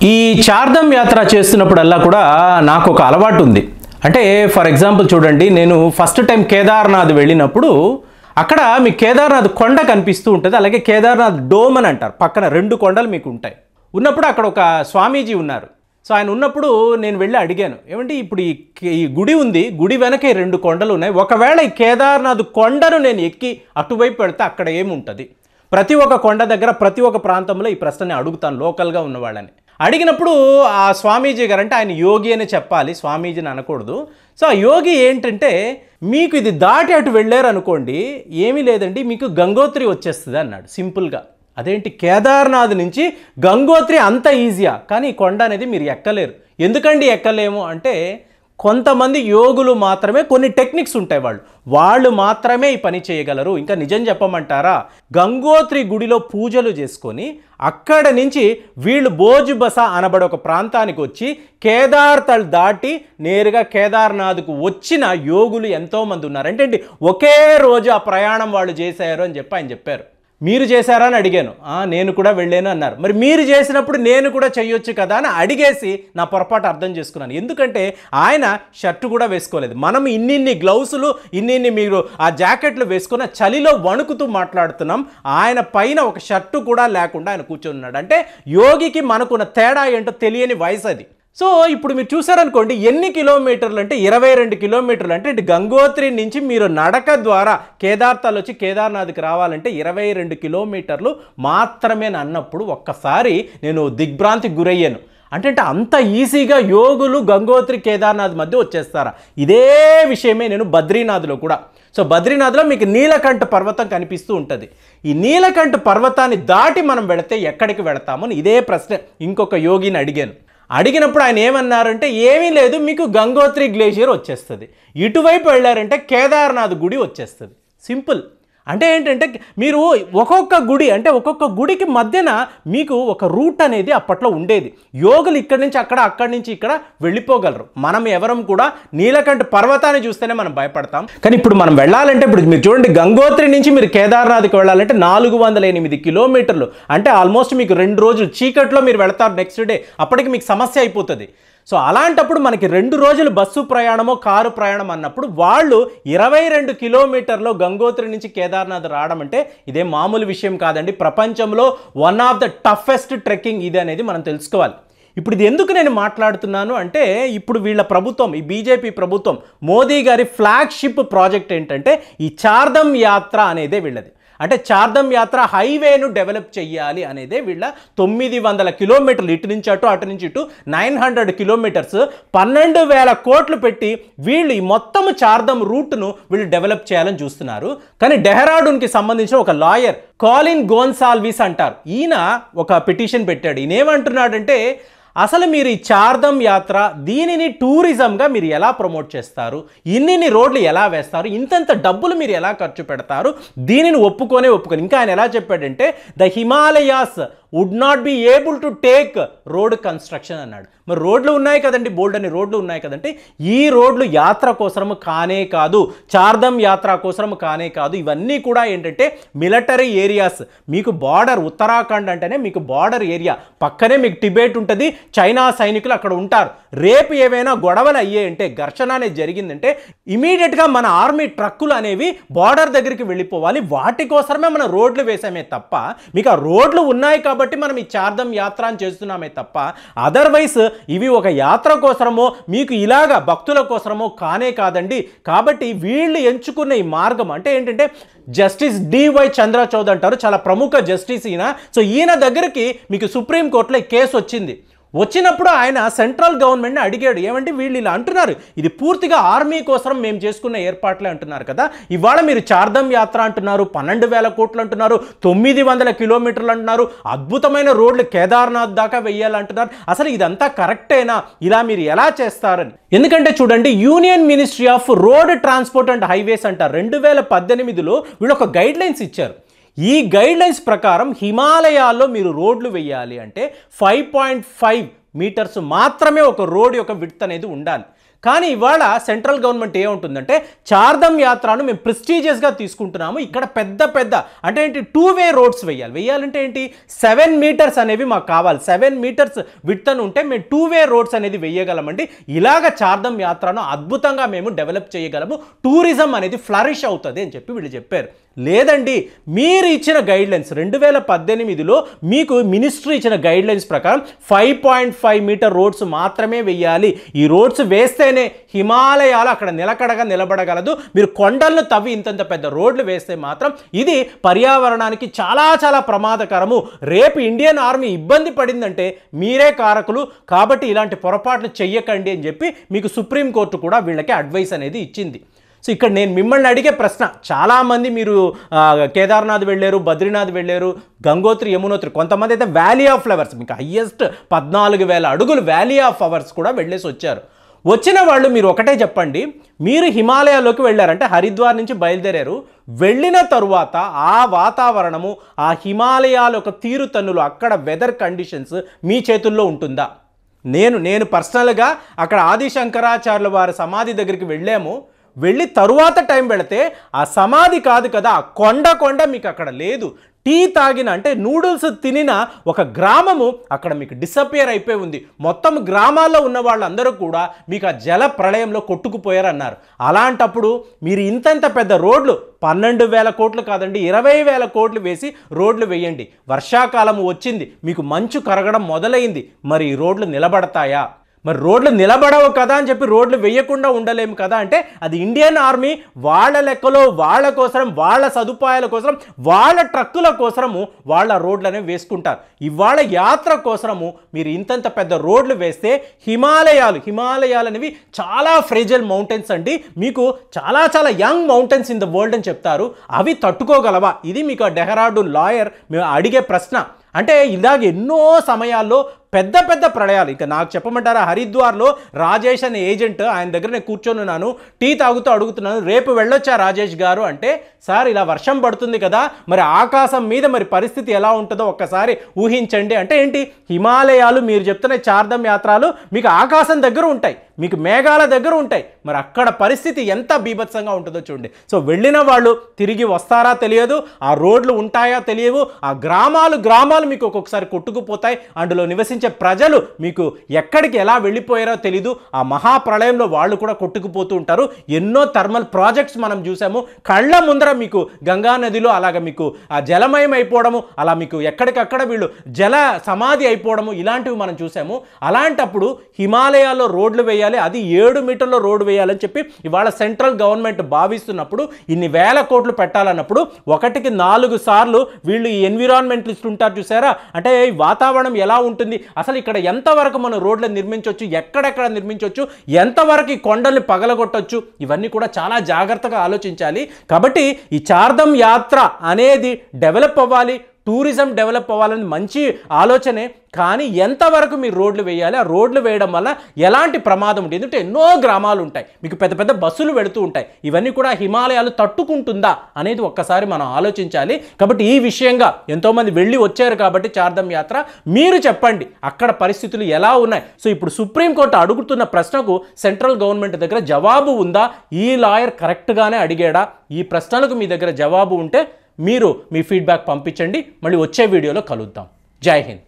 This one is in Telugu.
ఈ చార్ధమ్ యాత్ర చేస్తున్నప్పుడల్లా కూడా నాకు ఒక అలవాటు ఉంది అంటే ఫర్ ఎగ్జాంపుల్ చూడండి నేను ఫస్ట్ టైం కేదార్నాథ్ వెళ్ళినప్పుడు అక్కడ మీ కేదార్నాథ్ కొండ కనిపిస్తూ ఉంటుంది అలాగే కేదార్నాథ్ డోమ్ అని అంటారు పక్కన రెండు కొండలు మీకు ఉంటాయి ఉన్నప్పుడు అక్కడ ఒక స్వామీజీ ఉన్నారు సో ఆయన ఉన్నప్పుడు నేను వెళ్ళి అడిగాను ఏమంటే ఇప్పుడు ఈ ఈ గుడి ఉంది గుడి వెనక ఈ రెండు కొండలు ఉన్నాయి ఒకవేళ ఈ కేదార్నాథ్ కొండను నేను ఎక్కి అటువైపు వెళ్తే అక్కడ ఏముంటుంది ప్రతి ఒక్క కొండ దగ్గర ప్రతి ఒక్క ప్రాంతంలో ఈ ప్రశ్నని అడుగుతాను లోకల్గా ఉన్న వాళ్ళని అడిగినప్పుడు ఆ స్వామీజీ గారు అంటే ఆయన యోగి అని చెప్పాలి స్వామీజీని అనకూడదు సో ఆ యోగి ఏంటంటే మీకు ఇది దాటి అటు వెళ్ళారు అనుకోండి ఏమీ లేదండి మీకు గంగోత్రి వచ్చేస్తుంది అన్నాడు సింపుల్గా అదేంటి కేదార్నాథ్ నుంచి గంగోత్రి అంత ఈజీయా కానీ ఈ కొండ అనేది మీరు ఎక్కలేరు ఎందుకండి ఎక్కలేము అంటే కొంతమంది యోగులు మాత్రమే కొన్ని టెక్నిక్స్ ఉంటాయి వాళ్ళు వాళ్ళు మాత్రమే ఈ పని చేయగలరు ఇంకా నిజం చెప్పమంటారా గంగోత్రి గుడిలో పూజలు చేసుకొని అక్కడ నుంచి వీళ్ళు బోజుబస అనబడే ఒక ప్రాంతానికి వచ్చి కేదార్తల్ దాటి నేరుగా కేదార్నాథ్కు వచ్చిన యోగులు ఎంతోమంది ఉన్నారు అంటే ఏంటి ఒకే రోజు ఆ ప్రయాణం వాళ్ళు చేశారు అని చెప్పి ఆయన చెప్పారు మీరు చేశారా అని అడిగాను "ఆ, నేను కూడా వెళ్ళాను అన్నారు మరి మీరు చేసినప్పుడు నేను కూడా చెయ్యొచ్చు కదా అని అడిగేసి నా పొరపాటు అర్థం చేసుకున్నాను ఎందుకంటే ఆయన షర్టు కూడా వేసుకోలేదు మనం ఇన్నిన్ని గ్లౌసులు ఇన్నిన్ని మీరు ఆ జాకెట్లు వేసుకున్న చలిలో వణుకుతూ మాట్లాడుతున్నాం ఆయన పైన ఒక షర్టు కూడా లేకుండా ఆయన కూర్చొని ఉన్నాడు అంటే యోగికి మనకున్న తేడా ఏంటో తెలియని వయసు అది సో ఇప్పుడు మీరు చూసారనుకోండి ఎన్ని కిలోమీటర్లు అంటే ఇరవై రెండు కిలోమీటర్లు అంటే ఇటు గంగోత్రి నుంచి మీరు నడక ద్వారా కేదార్తాలు వచ్చి కేదార్నాథ్కి రావాలంటే ఇరవై రెండు కిలోమీటర్లు మాత్రమే అని అన్నప్పుడు ఒక్కసారి నేను దిగ్భ్రాంతికి గురయ్యాను అంటే అంటే అంత ఈజీగా యోగులు గంగోత్రి కేదార్నాథ్ మధ్య వచ్చేస్తారా ఇదే విషయమే నేను బద్రీనాథ్లో కూడా సో బద్రీనాథ్లో మీకు నీలకంఠ పర్వతం కనిపిస్తూ ఉంటుంది ఈ నీలకంఠ పర్వతాన్ని దాటి మనం వెళితే ఎక్కడికి వెళతామని ఇదే ప్రశ్న ఇంకొక యోగిని అడిగాను అడిగినప్పుడు ఆయన ఏమన్నారంటే ఏమీ లేదు మీకు గంగోత్రి గ్లేషియర్ వచ్చేస్తుంది ఇటువైపు వెళ్ళారంటే కేదార్నాథ్ గుడి వచ్చేస్తుంది సింపుల్ అంటే ఏంటంటే మీరు ఒక్కొక్క గుడి అంటే ఒక్కొక్క గుడికి మధ్యన మీకు ఒక రూట్ అనేది అప్పట్లో ఉండేది యోగులు ఇక్కడి నుంచి అక్కడ అక్కడి నుంచి ఇక్కడ వెళ్ళిపోగలరు మనం ఎవరం కూడా నీలకంఠ పర్వతాన్ని చూస్తేనే మనం భయపడతాం కానీ ఇప్పుడు మనం వెళ్ళాలంటే ఇప్పుడు మీరు చూడండి గంగోత్రి నుంచి మీరు కేదార్నాథ్కి వెళ్ళాలంటే నాలుగు వందల ఎనిమిది కిలోమీటర్లు అంటే ఆల్మోస్ట్ మీకు రెండు రోజులు చీకట్లో మీరు వెళతారు నెక్స్ట్ డే అప్పటికి మీకు సమస్య అయిపోతుంది సో అలాంటప్పుడు మనకి రెండు రోజులు బస్సు ప్రయాణమో కారు ప్రయాణం అన్నప్పుడు వాళ్ళు ఇరవై రెండు కిలోమీటర్లో గంగోత్రి నుంచి కేదార్నాథ్ రావడం అంటే ఇదే మామూలు విషయం కాదండి ప్రపంచంలో one of the toughest trekking ఇది అనేది మనం తెలుసుకోవాలి ఇప్పుడు ఇది ఎందుకు నేను మాట్లాడుతున్నాను అంటే ఇప్పుడు వీళ్ళ ప్రభుత్వం ఈ బీజేపీ ప్రభుత్వం మోదీ గారి ఫ్లాగ్షిప్ ప్రాజెక్ట్ ఏంటంటే ఈ చార్ధమ్ యాత్ర అనేదే వీళ్ళది అంటే చార్ధమ్ యాత్ర హైవేను డెవలప్ చెయ్యాలి అనేదే వీళ్ళ తొమ్మిది వందల కిలోమీటర్లు ఇటు నుంచి అటు అటు నుంచి ఇటు నైన్ హండ్రెడ్ కిలోమీటర్స్ పన్నెండు వేల కోట్లు పెట్టి వీళ్ళు ఈ మొత్తం చార్ధమ్ రూట్ను వీళ్ళు డెవలప్ చేయాలని చూస్తున్నారు కానీ డెహ్రాడూన్కి సంబంధించిన ఒక లాయర్ కాలిన్ గోన్సాల్విస్ అంటారు ఈయన ఒక పిటిషన్ పెట్టాడు ఈయన ఏమంటున్నాడంటే అసలు మీరు ఈ చార్ధమ్ యాత్ర దీనిని టూరిజంగా మీరు ఎలా ప్రమోట్ చేస్తారు ఇన్నిన్ని రోడ్లు ఎలా వేస్తారు ఇంతంత డబ్బులు మీరు ఎలా ఖర్చు పెడతారు దీనిని ఒప్పుకొనే ఒప్పుకొని ఇంకా ఆయన ఎలా చెప్పాడంటే the Himalayas would not be able to take road construction అన్నాడు మరి రోడ్లు ఉన్నాయి కదండి బోల్డ్ అని రోడ్లు ఉన్నాయి కదంటే ఈ రోడ్లు యాత్ర కోసము కానే కాదు చార్ధమ్ యాత్ర కోసము కానే కాదు ఇవన్నీ కూడా ఏంటంటే మిలిటరీ ఏరియాస్ మీకు బార్డర్ ఉత్తరాఖండ్ అంటేనే మీకు బార్డర్ ఏరియా పక్కనే మీకు టిబెట్ ఉంటుంది చైనా సైనికులు అక్కడ ఉంటారు రేపు ఏవైనా గొడవలు అయ్యాయంటే ఘర్షణ అనేది జరిగిందంటే ఇమీడియట్గా మన ఆర్మీ ట్రక్కులు అనేవి బార్డర్ దగ్గరికి వెళ్ళిపోవాలి వాటి కోసమే మనం రోడ్లు వేసామే తప్ప మీకు ఆ రోడ్లు ఉన్నాయి కాబట్టి మనం ఈ చార్ధమ్ యాత్ర అని చేస్తున్నామే తప్ప అదర్వైజ్ ఇవి ఒక యాత్ర కోసమో మీకు ఇలాగా భక్తుల కోసమో కానే కాదండి కాబట్టి వీళ్ళు ఎంచుకున్న ఈ మార్గం అంటే ఏంటంటే జస్టిస్ డివై చంద్రచౌద్ అంటారు చాలా ప్రముఖ జస్టిస్ ఈయన సో ఈయన దగ్గరికి మీకు సుప్రీంకోర్టులో ఈ కేసు వచ్చింది వచ్చినప్పుడు ఆయన సెంట్రల్ గవర్నమెంట్ని అడిగాడు ఏమంటే వీళ్ళు ఇలా అంటున్నారు ఇది పూర్తిగా ఆర్మీ కోసం మేము చేసుకున్న ఏర్పాట్లే అంటున్నారు కదా ఇవాళ మీరు చార్ధమ్ యాత్ర అంటున్నారు పన్నెండు వేల కోట్లు అంటున్నారు తొమ్మిది వందల కిలోమీటర్లు అంటున్నారు అద్భుతమైన రోడ్లు కేదార్నాథ్ దాకా వెయ్యాలంటున్నారు అసలు ఇదంతా కరెక్టేనా ఇలా మీరు ఎలా చేస్తారని ఎందుకంటే చూడండి Union Ministry of Road Transport and Highways అంటారు రెండు వేల పద్దెనిమిదిలో వీళ్ళు ఒక గైడ్ లైన్స్ ఇచ్చారు ఈ గైడ్ లైన్స్ ప్రకారం హిమాలయాల్లో మీరు రోడ్లు వేయాలి అంటే ఫైవ్ పాయింట్ ఫైవ్ మీటర్స్ మాత్రమే ఒక రోడ్ యొక్క విడ్త్ అనేది ఉండాలి కానీ ఇవాళ సెంట్రల్ గవర్నమెంట్ ఏముంటుందంటే చార్ధమ్ యాత్రను మేము ప్రెస్టీజియస్గా తీసుకుంటున్నాము ఇక్కడ పెద్ద పెద్ద అంటే ఏంటి టూ వే రోడ్స్ వేయాలి వేయాలంటే ఏంటి సెవెన్ మీటర్స్ అనేవి మాకు కావాలి సెవెన్ మీటర్స్ విడ్త్ అని ఉంటే మేము టూ వే రోడ్స్ అనేది వేయగలమండి ఇలాగ చార్ధమ్ యాత్రను అద్భుతంగా మేము డెవలప్ చేయగలము టూరిజం అనేది ఫ్లరిష్ అవుతుంది అని చెప్పి వీళ్ళు చెప్పారు లేదండి మీరు ఇచ్చిన గైడ్ లైన్స్ రెండు వేల పద్దెనిమిదిలో మీకు మినిస్ట్రీ ఇచ్చిన గైడ్ లైన్స్ ప్రకారం five point five metre roads మాత్రమే వేయాలి ఈ రోడ్స్ వేస్తేనే హిమాలయాలు అక్కడ నిలకడగా నిలబడగలదు మీరు కొండలను తవ్వి ఇంతంత పెద్ద రోడ్లు వేస్తే మాత్రం ఇది పర్యావరణానికి చాలా చాలా ప్రమాదకరము రేపు ఇండియన్ ఆర్మీ ఇబ్బంది పడిందంటే మీరే కారకులు కాబట్టి ఇలాంటి పొరపాట్లు చెయ్యకండి అని చెప్పి మీకు సుప్రీంకోర్టు కూడా వీళ్ళకి అడ్వైస్ అనేది ఇచ్చింది సో ఇక్కడ నేను మిమ్మల్ని అడిగే ప్రశ్న చాలామంది మీరు ఆ, కేదార్నాథ్ వెళ్ళారు బద్రీనాథ్ వెళ్ళారు గంగోత్రి యమునోత్రి కొంతమంది అయితే వ్యాలీ ఆఫ్ ఫ్లవర్స్ మీకు హయ్యెస్ట్ పద్నాలుగు వేల అడుగులు వ్యాలీ ఆఫ్ ఫ్లవర్స్ కూడా వెళ్ళేసి వచ్చారు వచ్చిన వాళ్ళు మీరు ఒకటే చెప్పండి మీరు హిమాలయాల్లోకి వెళ్ళారంటే హరిద్వార్ నుంచి బయలుదేరారు వెళ్ళిన తరువాత ఆ వాతావరణము ఆ హిమాలయాల యొక్క తీరుతన్నులు అక్కడ వెదర్ కండిషన్స్ మీ చేతుల్లో ఉంటుందా నేను నేను పర్సనల్గా అక్కడ ఆది శంకరాచార్యుల వారి సమాధి దగ్గరికి వెళ్ళాము వెళ్ళి తరువాత టైం పెడితే ఆ సమాధి కాదు కదా ఆ కొండ కొండ మీకు అక్కడ లేదు టీ తాగిన అంటే నూడిల్స్ తినిన ఒక గ్రామము అక్కడ మీకు డిసపియర్ అయిపోయి ఉంది మొత్తం గ్రామాల్లో ఉన్న వాళ్ళందరూ కూడా మీకు ఆ జల ప్రళయంలో కొట్టుకుపోయారన్నారు అలాంటప్పుడు మీరు ఇంతంత పెద్ద రోడ్లు పన్నెండు వేల కోట్లు కాదండి ఇరవై వేల కోట్లు వేసి రోడ్లు వేయండి వర్షాకాలం వచ్చింది మీకు మంచు కరగడం మొదలైంది మరి ఈ రోడ్లు నిలబడతాయా మరి రోడ్లు నిలబడవు కదా అని చెప్పి రోడ్లు వేయకుండా ఉండలేము కదా అంటే అది ఇండియన్ ఆర్మీ వాళ్ళ లెక్కలో వాళ్ళ కోసం వాళ్ళ సదుపాయాల కోసం వాళ్ళ ట్రక్కుల కోసము వాళ్ళ రోడ్లు అనేవి వేసుకుంటారు ఇవాళ యాత్ర కోసము మీరు ఇంతంత పెద్ద రోడ్లు వేస్తే హిమాలయాలు హిమాలయాలు అనేవి చాలా ఫ్రేజల్ మౌంటైన్స్ అండి మీకు చాలా చాలా young mountains in the world అని చెప్తారు అవి తట్టుకోగలవా ఇది మీకు ఆ డెహ్రాడూన్ లాయర్ మేము అడిగే ప్రశ్న అంటే ఇలాగ ఎన్నో సమయాల్లో పెద్ద పెద్ద ప్రళయాలు ఇక నాకు చెప్పమంటారా హరిద్వార్లో రాజేష్ అనే ఏజెంట్ ఆయన దగ్గర నేను కూర్చొని ఉన్నాను టీ తాగుతూ అడుగుతున్నాను రేపు వెళ్ళొచ్చా రాజేష్ గారు అంటే సార్ ఇలా వర్షం పడుతుంది కదా మరి ఆకాశం మీద మరి పరిస్థితి ఎలా ఉంటుందో ఒక్కసారి ఊహించండి అంటే ఏంటి హిమాలయాలు మీరు చెప్తున్న చార్ధం యాత్రలు మీకు ఆకాశం దగ్గర ఉంటాయి మీకు మేఘాల దగ్గర ఉంటాయి మరి అక్కడ పరిస్థితి ఎంత బీభత్సంగా ఉంటుందో చూడండి సో వెళ్ళిన వాళ్ళు తిరిగి వస్తారా తెలియదు ఆ రోడ్లు ఉంటాయా తెలియవు ఆ గ్రామాలు గ్రామాలు మీకు ఒక్కొక్కసారి కొట్టుకుపోతాయి అందులో నివసించే ప్రజలు మీకు ఎక్కడికి ఎలా వెళ్ళిపోయారో తెలీదు ఆ మహాప్రళయంలో వాళ్ళు కూడా కొట్టుకుపోతూ ఉంటారు ఎన్నో థర్మల్ ప్రాజెక్ట్స్ మనం చూసాము కళ్ళ ముందర మీకు గంగా నదిలో అలాగ మీకు ఆ జలమయం అయిపోవడము అలా మీకు ఎక్కడికక్కడ వీళ్ళు జల సమాధి అయిపోవడము ఇలాంటివి మనం చూసాము అలాంటప్పుడు హిమాలయాల్లో రోడ్లు వేయాలి అది ఏడు మీటర్ల రోడ్డు వేయాలని చెప్పి ఇవాళ సెంట్రల్ గవర్నమెంట్ భావిస్తున్నప్పుడు ఇన్ని వేల కోట్లు పెట్టాలన్నప్పుడు ఒకటికి నాలుగు సార్లు వీళ్ళు ఈ ఎన్విరాన్మెంటలిస్ట్ ఉంటారు చూసారా అంటే ఈ వాతావరణం ఎలా ఉంటుంది అసలు ఇక్కడ ఎంతవరకు మనం రోడ్లు నిర్మించవచ్చు ఎక్కడెక్కడ నిర్మించవచ్చు ఎంతవరకు ఈ కొండల్ని పగలగొట్టొచ్చు ఇవన్నీ కూడా చాలా జాగ్రత్తగా ఆలోచించాలి కాబట్టి ఈ చార్ధం యాత్ర అనేది డెవలప్ అవ్వాలి టూరిజం డెవలప్ అవ్వాలని మంచి ఆలోచనే కానీ ఎంతవరకు మీరు రోడ్లు వేయాలి ఆ రోడ్లు వేయడం వల్ల ఎలాంటి ప్రమాదం ఉంటుంది ఎందుకంటే ఎన్నో గ్రామాలు ఉంటాయి మీకు పెద్ద పెద్ద బస్సులు వెళుతూ ఉంటాయి ఇవన్నీ కూడా హిమాలయాలు తట్టుకుంటుందా అనేది ఒక్కసారి మనం ఆలోచించాలి కాబట్టి ఈ విషయంగా ఎంతోమంది వెళ్ళి వచ్చారు కాబట్టి చార్ధం యాత్ర మీరు చెప్పండి అక్కడ పరిస్థితులు ఎలా ఉన్నాయి సో ఇప్పుడు సుప్రీంకోర్టు అడుగుతున్న ప్రశ్నకు సెంట్రల్ గవర్నమెంట్ దగ్గర జవాబు ఉందా ఈ లాయర్ కరెక్ట్గానే అడిగాడా ఈ ప్రశ్నలకు మీ దగ్గర జవాబు ఉంటే మీరు మీ ఫీడ్బ్యాక్ పంపించండి మళ్ళీ వచ్చే వీడియోలో కలుద్దాం జై హింద్